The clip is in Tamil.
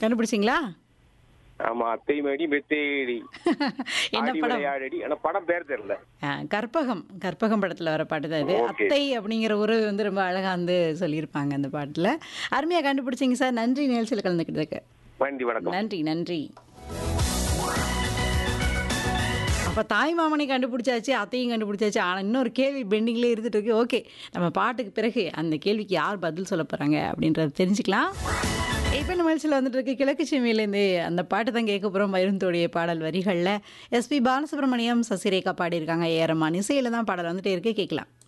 கண்டுபிடிச்சிங்களா ஆமா அத்தை மடி மெத்தேடி என்ன ஆடி படம் விளையாடடி ஆனா படம் பேர் தெரியல ஆ, கற்பகம் கற்பகம் படத்துல வர பாட்டு தான் இது Okay. அத்தை அப்படிங்கிற உறவு வந்து ரொம்ப அழகா வந்து சொல்லியிருப்பாங்க அந்த பாட்டுல அருமையா கண்டுபிடிச்சிங்க சார் நன்றி நிகழ்ச்சியில் கலந்துக்கிட்டதுக்கு நன்றி வணக்கம் நன்றி நன்றி அப்போ தாய் மாமனை கண்டுபிடிச்சாச்சு அத்தையும் கண்டுபிடிச்சாச்சு ஆனால் இன்னொரு கேள்வி பெண்டிங்லேயே இருந்துட்டு இருக்கு ஓகே நம்ம பாட்டுக்கு பிறகு அந்த கேள்விக்கு யார் பதில் சொல்ல போகிறாங்க அப்படின்றத தெரிஞ்சுக்கலாம் இப்போ நிகழ்ச்சியில் வந்துட்டு இருக்கு கிழக்கு சிமியிலேருந்து அந்த பாட்டு தான் கேட்க போகிறோம் மருந்தோடைய பாடல் வரிகளில் எஸ்பி பாலசுப்ரமணியம் சசிரேகா பாடியிருக்காங்க ஏரமான் இசையில் தான் பாடல் வந்துட்டே இருக்கு கேட்கலாம்